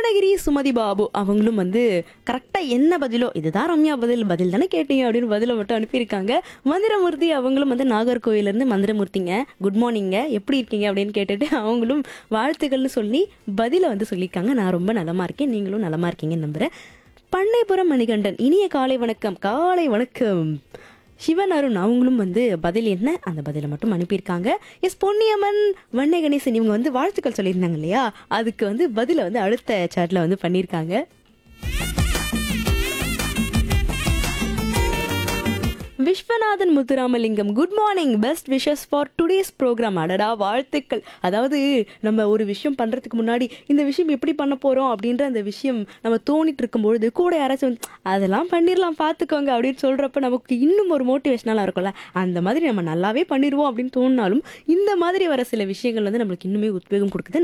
புவனகிரி சுமதி பாபு அவங்களும் வந்து கரெக்டாக என்ன பதிலோ இதுதான் ரம்யா பதில் பதில் தானே கேட்டீங்க அப்படின்னு பதிலை மட்டும் அனுப்பியிருக்காங்க மந்திரமூர்த்தி அவங்களும் வந்து நாகர்கோவிலேருந்து மந்திரமூர்த்திங்க குட் மார்னிங்க எப்படி இருக்கீங்க அப்படின்னு கேட்டுட்டு அவங்களும் வாழ்த்துக்கள்னு சொல்லி பதிலை வந்து சொல்லியிருக்காங்க நான் ரொம்ப நலமா இருக்கேன் நீங்களும் நலமா இருக்கீங்கன்னு நம்புகிறேன் பண்ணைபுரம் மணிகண்டன் இனிய காலை வணக்கம் காலை வணக்கம் சிவன் அருண் அவங்களும் வந்து பதில் என்ன அந்த பதிலை மட்டும் அனுப்பியிருக்காங்க எஸ் பொன்னியம்மன் வண்ணை கணேசன் இவங்க வந்து வாழ்த்துக்கள் சொல்லியிருந்தாங்க இல்லையா அதுக்கு வந்து பதிலை வந்து அடுத்த சாட்ல வந்து பண்ணியிருக்காங்க Viswanathan Muthuramalingam good morning best wishes for today's program அடடா வாழ்த்துக்கள் அதாவது நம்ம ஒரு விஷயம் பண்ணுறதுக்கு முன்னாடி இந்த விஷயம் எப்படி பண்ண போகிறோம் அப்படின்ற அந்த விஷயம் நம்ம தோணிட்டு இருக்கும்பொழுது கூட யாராச்சும் வந்து, அதெல்லாம் பண்ணிடலாம் பார்த்துக்கோங்க அப்படின்னு சொல்கிறப்ப நமக்கு இன்னும் ஒரு மோட்டிவேஷனலாக இருக்கும்ல அந்த மாதிரி நம்ம நல்லாவே பண்ணிடுவோம் அப்படின்னு தோணினாலும் இந்த மாதிரி வர சில விஷயங்கள் வந்து நம்மளுக்கு இன்னுமே உத்வேகம் கொடுக்குது